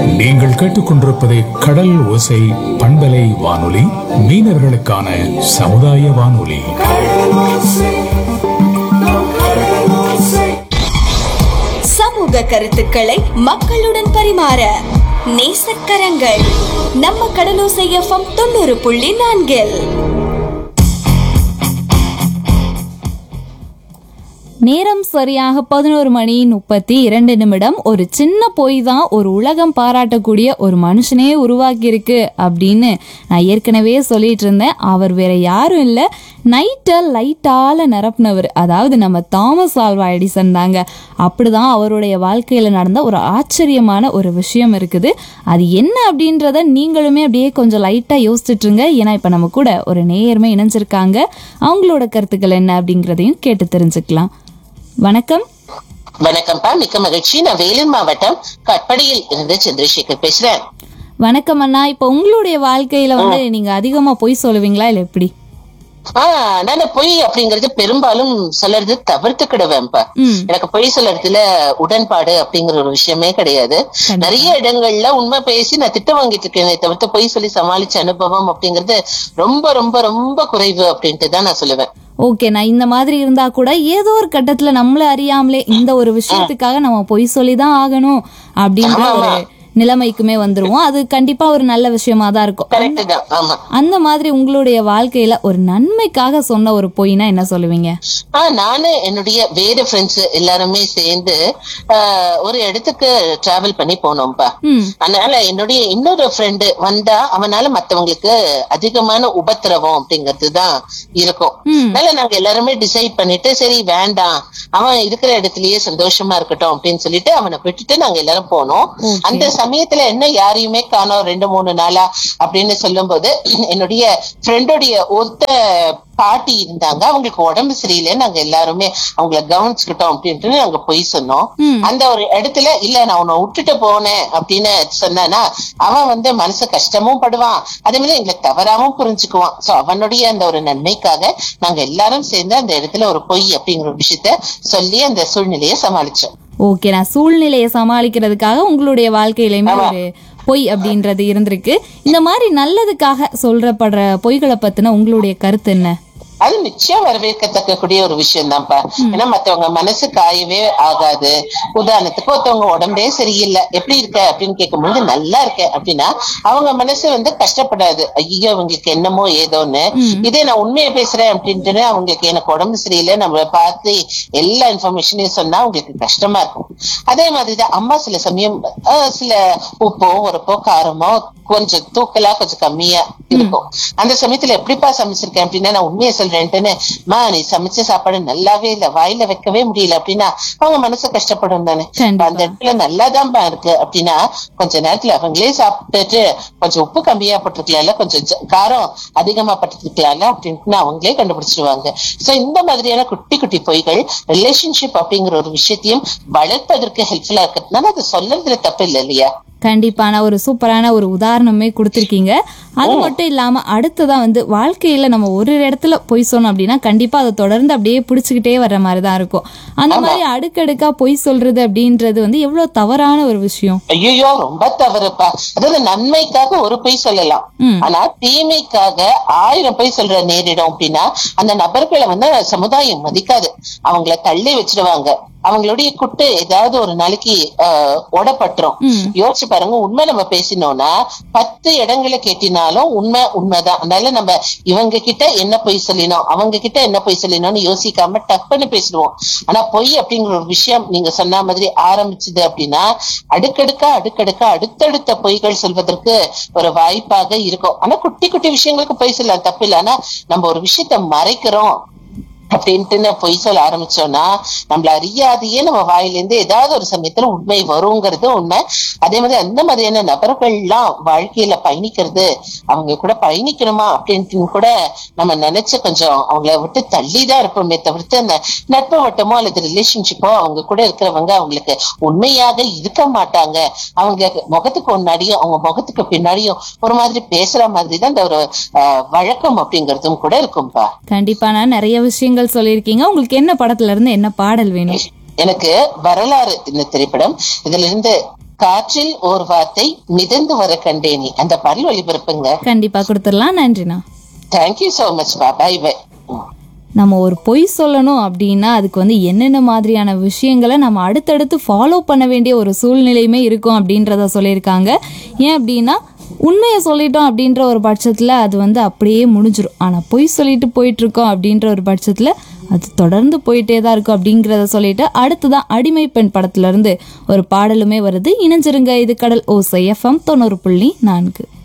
நீங்கள் கேட்டுக்கொண்டிருப்பது கடல் ஓசை பண்பலை வானொலி மீனவர்களுக்கான சமுதாய வானொலி சமூக கருத்துக்களை மக்களுடன் பரிமாற நேசக்கரங்கள் நம்ம கடலோசை எஃப்எம் தொண்ணூறு புள்ளி நான்கில் நேரம் சரியாக பதினோரு மணி முப்பத்தி இரண்டு நிமிடம் ஒரு சின்ன பொய் தான் ஒரு உலகம் பாராட்டக்கூடிய ஒரு மனுஷனே உருவாக்கியிருக்கு அப்படின்னு நான் ஏற்கனவே சொல்லிட்டு இருந்தேன் அவர் வேற யாரும் இல்லை நைட்டை லைட்டால நிரப்புனவர் அதாவது நம்ம தாமஸ் ஆல்வா எடிசன் தாங்க அப்படிதான் அவருடைய வாழ்க்கையில் நடந்த ஒரு ஆச்சரியமான ஒரு விஷயம் இருக்குது அது என்ன அப்படின்றத நீங்களுமே அப்படியே கொஞ்சம் லைட்டாக யோசிச்சுட்ருங்க ஏன்னா இப்போ நம்ம கூட ஒரு நேயர்மை இணைஞ்சிருக்காங்க அவங்களோட கருத்துக்கள் என்ன அப்படிங்கிறதையும் கேட்டு தெரிஞ்சுக்கலாம் வணக்கம் வணக்கம்ப்பா மிக்க மகிழ்ச்சி நான் வேலூர் மாவட்டம் கட்படியில் இருந்து சந்திரசேகர் பேசுறேன் வணக்கம் அண்ணா இப்போ உங்களுடைய வாழ்க்கையில வந்து நீங்க அதிகமா பொய் சொல்லுவீங்களா இல்ல எப்படி ஆஹ் நான் பொய் அப்படிங்கறது பெரும்பாலும் சொல்லறது தவிர்த்துக்கிடுவேன்ப்பா ம் எனக்கு பொய் சொல்லறதுல உடன்பாடு அப்படிங்கிற ஒரு விஷயமே கிடையாது நிறைய இடங்கள்ல உண்மை பேசி நான் திட்டம் வாங்கிட்டு இருக்கேனே தவிர்த்து பொய் சொல்லி சமாளிச்ச அனுபவம் அப்படிங்கிறது ரொம்ப ரொம்ப ரொம்ப குறைவு அப்படின்ட்டு தான் நான் சொல்லுவேன் ஓகே நான் இந்த மாதிரி இருந்தா கூட ஏதோ ஒரு கட்டத்துல நம்மள அறியாமலே இந்த ஒரு விஷயத்துக்காக நம்ம பொய் சொல்லி தான் ஆகணும் அப்படின்ற ஒரு நிலைமைக்குமே வந்துருவோம் அது கண்டிப்பா ஒரு நல்ல விஷயமா தான் இருக்கும் கரெக்ட் தான் ஆமா அந்த மாதிரி உங்களுடைய வாழ்க்கையில ஒரு நன்மைக்காக சொன்ன ஒரு பொய்னா என்ன சொல்லுவீங்க ஆஹ் நானு என்னுடைய வேற ஃப்ரெண்ட்ஸ் எல்லாருமே சேர்ந்து ஆஹ் ஒரு இடத்துக்கு டிராவல் பண்ணி போனோம்ப்பா ம் அதனால என்னுடைய இன்னொரு ஃப்ரெண்டு வந்தா அவனால மத்தவங்களுக்கு அதிகமான உபத்திரவம் அப்படிங்கிறது தான் இருக்கும் ம். அதனால நாங்க எல்லாருமே டிசைட் பண்ணிட்டு சரி வேண்டாம் அவன் இருக்கிற இடத்துலயே சந்தோஷமா இருக்கட்டும் அப்படின்னு சொல்லிட்டு அவனை விட்டுட்டு நாங்க எல்லாரும் போனோம் Okay. அந்த சமயத்துல என்ன யாரையுமே காணோம் ரெண்டு மூணு நாளா அப்படின்னு சொல்லும்போது என்னுடைய ஃப்ரெண்டுடைய ஒருத்த பாட்டி இருந்தாங்க அவங்களுக்கு உடம்பு சரியில்லை நாங்க எல்லாருமே அவங்கள கவனிச்சுக்கிட்டோம் அப்படின்ட்டு நாங்க போய் சொன்னோம் ம். அந்த ஒரு இடத்துல இல்ல நான் உன்னை விட்டுட்டு போனேன் அப்படின்னு சொன்னானா அவன் வந்து மனசு கஷ்டமும் படுவான் அதே மாதிரி எங்களை தவறாவும் புரிஞ்சுக்குவான் சோ அவனுடைய அந்த ஒரு நன்மைக்காக நாங்க எல்லாரும் சேர்ந்து அந்த இடத்துல ஒரு பொய் அப்படிங்கிற ஒரு விஷயத்த சொல்லி அந்த சூழ்நிலையை சமாளிச்சோம் ஓகே நான் சூழ்நிலையை சமாளிக்கிறதுக்காக உங்களுடைய வாழ்க்கையிலுமே ஒரு பொய் அப்படின்றது இருந்திருக்கு இந்த மாதிரி நல்லதுக்காக சொல்றப்படுற பொய்களை பத்தின உங்களுடைய கருத்து என்ன அது நிச்சயம் வரவேற்கத்தக்க கூடிய ஒரு விஷயம் தான்ப்பா ஏன்னா மத்தவங்க மனசு காயவே ஆகாது உதாரணத்துக்கு ஒருத்தவங்க உடம்பே சரியில்லை எப்படி இருக்க அப்படின்னு கேட்கும்போது நல்லா இருக்க அப்படின்னா அவங்க மனசு வந்து கஷ்டப்படாது ஐயோ அவங்களுக்கு என்னமோ ஏதோன்னு இதே நான் உண்மையை பேசுறேன் அப்படின்ட்டு அவங்களுக்கு எனக்கு உடம்பு சரியில்லை நம்மள பார்த்து எல்லா இன்ஃபர்மேஷனையும் சொன்னா அவங்களுக்கு கஷ்டமா இருக்கும் அதே மாதிரிதான் அம்மா சில சமயம் ஆஹ், சில உப்போ உரப்போ காரமோ கொஞ்சம் தூக்கலா கொஞ்சம் கம்மியா இருக்கும் அந்த சமயத்துல எப்படிப்பா சமைச்சிருக்கேன் அப்படின்னா நான் உண்மையை சொல்றேன்ட்டுன்னு மா நீ சமைச்ச சாப்பாடு நல்லாவே இல்ல வாயில வைக்கவே முடியல அப்படின்னா அவங்க மனசு கஷ்டப்படும் தானே கண்டிப்பா. அந்த இடத்துல நல்லாதான்பா இருக்கு அப்படின்னா கொஞ்ச நேரத்துல அவங்களே சாப்பிட்டுட்டு கொஞ்சம் உப்பு கம்மியா போட்டிருக்கலாம்ல கொஞ்சம் ஜ- காரம் அதிகமா பட்டிருக்கலாம்ல அப்படின்னு அவங்களே கண்டுபிடிச்சிருவாங்க சோ இந்த மாதிரியான குட்டி குட்டி பொய்கள் ரிலேஷன்ஷிப் அப்படிங்கிற ஒரு விஷயத்தையும் வளர்ப்பதற்கு ஹெல்ப்ஃபுல்லா இருக்கிறதுனால அது சொல்றதுல தப்பு இல்லை இல்லையா கண்டிப்பான ஒரு சூப்பரான ஒரு உதாரணமே கொடுத்துருக்கீங்க அது மட்டும் இல்லாம அடுத்ததா வந்து வாழ்க்கையில நம்ம ஒரு இடத்துல பொய் சொன்னோம் அப்படின்னா கண்டிப்பா அதை தொடர்ந்து அப்படியே பிடிச்சுக்கிட்டே வர்ற மாதிரி தான் இருக்கும் அந்த மாதிரி அடுக்கடுக்கா பொய் சொல்றது அப்படின்றது வந்து எவ்வளவு தவறான ஒரு விஷயம் ஐயோ ரொம்ப தவறுப்பா அதாவது நன்மைக்காக ஒரு பொய் சொல்லலாம் ம். ஆனா தீமைக்காக ஆயிரம் பொய் சொல்ற நேரிடும் அப்படின்னா அந்த நபர்களை வந்து சமுதாயம் மதிக்காது அவங்கள தள்ளி வச்சிடுவாங்க அவங்களுடைய குட்டு ஏதாவது ஒரு நாளைக்கு ஆஹ், உடப்பட்டுரும் ம். யோசிச்சு பாருங்க உண்மை நம்ம பேசினோம்னா பத்து இடங்களை கேட்டினாலும் உண்மை உண்மைதான் அதனால நம்ம இவங்க கிட்ட என்ன பொய் சொல்லினோம் அவங்க கிட்ட என்ன பொய் சொல்லினோம்னு யோசிக்காம டக்குன்னு பேசிடுவோம் ஆனா பொய் அப்படிங்கிற ஒரு விஷயம் நீங்க சொன்ன மாதிரி ஆரம்பிச்சது அப்படின்னா அடுக்கடுக்கா அடுக்கடுக்கா அடுத்தடுத்த பொய்கள் சொல்வதற்கு ஒரு வாய்ப்பாக இருக்கும் ஆனா குட்டி குட்டி விஷயங்களுக்கு பொய் சொல்லலாம் தப்பு இல்லை ஆனா நம்ம ஒரு விஷயத்த மறைக்கிறோம் அப்படின்ட்டு பொய் சொல்ல ஆரம்பிச்சோம்னா நம்மள அறியாதையே நம்ம வாயிலிருந்து ஏதாவது ஒரு சமயத்துல உண்மை வருங்கிறது உண்மை அதே மாதிரி அந்த மாதிரியான நபர்கள்லாம் வாழ்க்கையில பயணிக்கிறது அவங்க கூட பயணிக்கணுமா அப்படின்ட்டு கூட நம்ம நினைச்சு கொஞ்சம் அவங்கள விட்டு தள்ளிதான் இருப்போமே தவிர்த்து அந்த நட்பு வட்டமோ அல்லது ரிலேஷன்ஷிப்போ அவங்க கூட இருக்கிறவங்க அவங்களுக்கு உண்மையாக இருக்க மாட்டாங்க அவங்க முகத்துக்கு முன்னாடியும் அவங்க முகத்துக்கு பின்னாடியும் ஒரு மாதிரி பேசுற மாதிரி தான் இந்த ஒரு ஆஹ், வழக்கம் அப்படிங்கறதும் கூட இருக்கும்பா கண்டிப்பா நான் நிறைய விஷயங்கள் சொல்லியிருக்கீங்க உங்களுக்கு என்ன படத்துல இருந்து என்ன பாடல் வேணும் எனக்கு வரலாறு இந்த திரைப்படம் இதுல இருந்து காற்றில் ஓர் வார்த்தை மிதந்து வர கண்டேனி அந்த பாடல் ஒளிபரப்புங்க கண்டிப்பா கொடுத்துடலாம் நன்றிண்ணா தேங்க்யூ சோ மச் பா பை பை நம்ம ஒரு பொய் சொல்லணும் அப்படின்னா அதுக்கு வந்து என்னென்ன மாதிரியான விஷயங்களை நம்ம அடுத்தடுத்து ஃபாலோ பண்ண வேண்டிய ஒரு சூழ்நிலையுமே இருக்கும் அப்படின்றத சொல்லியிருக்காங்க ஏன் அப்படின்னா உண்மையை சொல்லிட்டோம் அப்படின்ற ஒரு பட்சத்தில் அது வந்து அப்படியே முடிஞ்சிடும் ஆனால் பொய் சொல்லிட்டு போயிட்டு இருக்கோம் அப்படின்ற ஒரு பட்சத்தில் அது தொடர்ந்து போயிட்டே தான் இருக்கும் அப்படிங்கிறத சொல்லிட்டு அடுத்ததான் அடிமை பெண் படத்துல இருந்து ஒரு பாடலுமே வருது இணைஞ்சிருங்க இது கடல் ஓசை எஃப்எம் தொண்ணூறு புள்ளி நான்கு